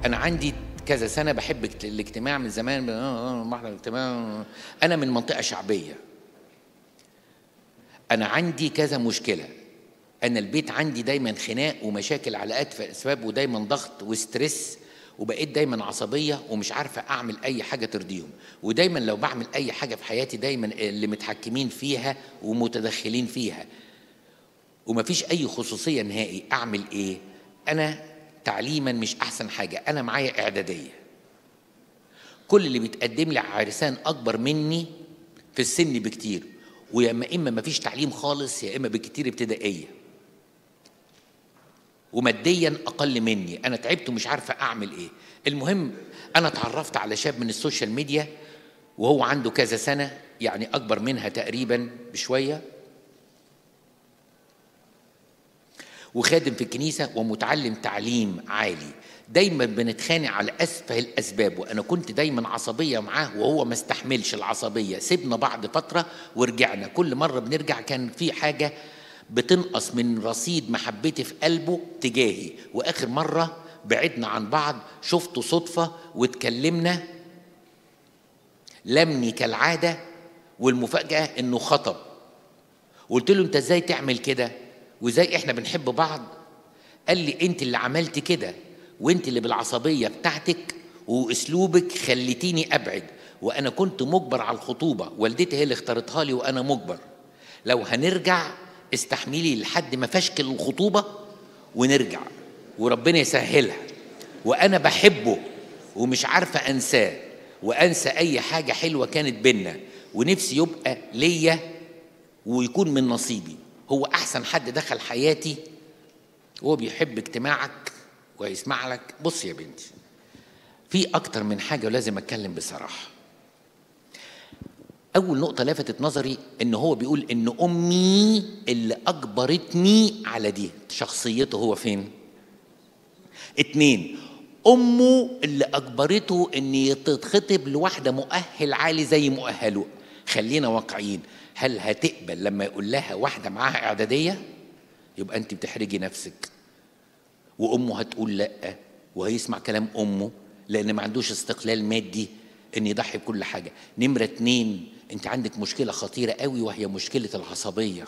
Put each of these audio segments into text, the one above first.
انا عندي كذا سنه بحب اجت- الاجتماع من زمان آه، آه، بحضر الاجتماع انا من منطقه شعبيه انا عندي كذا مشكله انا البيت عندي دايما خناق ومشاكل على اتفه اسباب ودايما ضغط وستريس وبقيت دايما عصبيه ومش عارفه اعمل اي حاجه ترضيهم ودايما لو بعمل اي حاجه في حياتي دايما اللي متحكمين فيها ومتدخلين فيها ومفيش اي خصوصيه نهائي اعمل ايه انا تعليما مش احسن حاجه انا معايا اعداديه كل اللي بيتقدم لي عرسان اكبر مني في السن بكتير ويا اما اما مفيش تعليم خالص يا اما بكتير ابتدائيه وماديا اقل مني انا تعبت ومش عارفه اعمل ايه المهم انا اتعرفت على شاب من السوشيال ميديا وهو عنده كذا سنه يعني اكبر منها تقريبا بشويه وخادم في الكنيسة ومتعلم تعليم عالي دايما بنتخانق على أسفه الأسباب وأنا كنت دايما عصبية معاه وهو ما استحملش العصبية سيبنا بعض فترة ورجعنا كل مرة بنرجع كان في حاجة بتنقص من رصيد محبتي في قلبه تجاهي وآخر مرة بعدنا عن بعض شفته صدفة واتكلمنا لمني كالعادة والمفاجأة إنه خطب قلت له انت ازاي تعمل كده وازاي احنا بنحب بعض قال لي انت اللي عملت كده وانت اللي بالعصبيه بتاعتك واسلوبك خليتيني ابعد وانا كنت مجبر على الخطوبه والدتي هي اللي اختارتها لي وانا مجبر لو هنرجع استحملي لحد ما فشكل الخطوبه ونرجع وربنا يسهلها وانا بحبه ومش عارفه انساه وانسى اي حاجه حلوه كانت بينا ونفسي يبقى ليا ويكون من نصيبي هو احسن حد دخل حياتي هو بيحب اجتماعك ويسمع لك بص يا بنتي في اكتر من حاجه ولازم اتكلم بصراحه اول نقطه لفتت نظري ان هو بيقول ان امي اللي اجبرتني على دي شخصيته هو فين اتنين امه اللي اجبرته ان يتخطب لواحده مؤهل عالي زي مؤهله خلينا واقعيين هل هتقبل لما يقول لها واحده معاها اعداديه يبقى انت بتحرجي نفسك وامه هتقول لا وهيسمع كلام امه لان ما عندوش استقلال مادي ان يضحي بكل حاجه نمره اتنين انت عندك مشكله خطيره قوي وهي مشكله العصبيه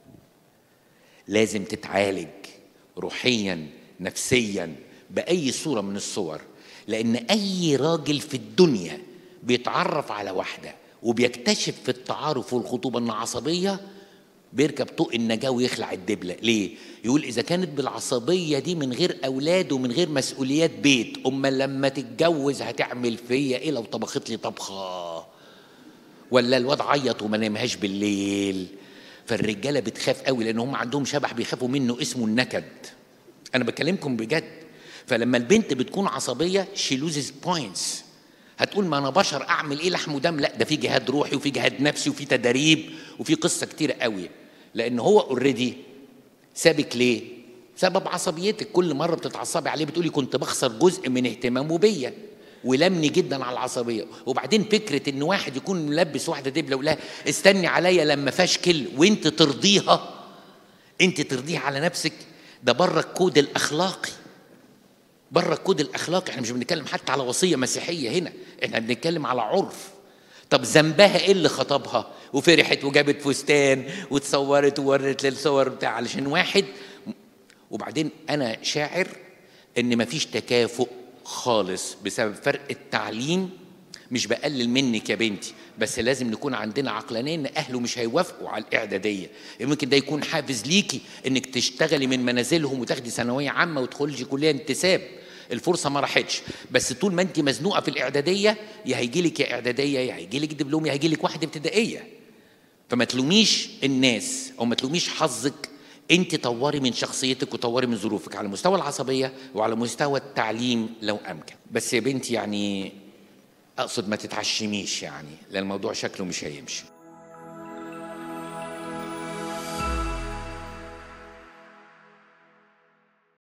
لازم تتعالج روحيا نفسيا باي صوره من الصور لان اي راجل في الدنيا بيتعرف على واحده وبيكتشف في التعارف والخطوبه انها عصبيه بيركب طوق النجاه ويخلع الدبله ليه يقول اذا كانت بالعصبيه دي من غير اولاد ومن غير مسؤوليات بيت اما لما تتجوز هتعمل فيا ايه لو طبخت لي طبخه ولا الواد عيط وما نامهاش بالليل فالرجاله بتخاف قوي لان هم عندهم شبح بيخافوا منه اسمه النكد انا بكلمكم بجد فلما البنت بتكون عصبيه شي لوزز بوينتس هتقول ما انا بشر اعمل ايه لحم ودم لا ده في جهاد روحي وفي جهاد نفسي وفي تدريب وفي قصه كتير قوي لان هو اوريدي سابك ليه سبب عصبيتك كل مره بتتعصبي عليه بتقولي كنت بخسر جزء من اهتمامه بيا ولمني جدا على العصبيه وبعدين فكره ان واحد يكون ملبس واحده دبله ولا استني عليا لما فاشكل وانت ترضيها انت ترضيها على نفسك ده بره الكود الاخلاقي بره الكود الاخلاقي احنا مش بنتكلم حتى على وصيه مسيحيه هنا احنا بنتكلم على عرف طب ذنبها ايه اللي خطبها وفرحت وجابت فستان وتصورت وورت للصور بتاع علشان واحد وبعدين انا شاعر ان مفيش تكافؤ خالص بسبب فرق التعليم مش بقلل منك يا بنتي بس لازم نكون عندنا عقلانيه ان اهله مش هيوافقوا على الاعداديه ممكن ده يكون حافز ليكي انك تشتغلي من منازلهم وتاخدي ثانويه عامه وتخرجي كليه انتساب الفرصه ما راحتش بس طول ما انت مزنوقه في الاعداديه يا هيجي لك يا اعداديه يا هيجي لك دبلوم يا هيجي لك واحده ابتدائيه فما تلوميش الناس او ما تلوميش حظك انت طوري من شخصيتك وطوري من ظروفك على مستوى العصبيه وعلى مستوى التعليم لو امكن بس يا بنتي يعني اقصد ما تتعشميش يعني لان الموضوع شكله مش هيمشي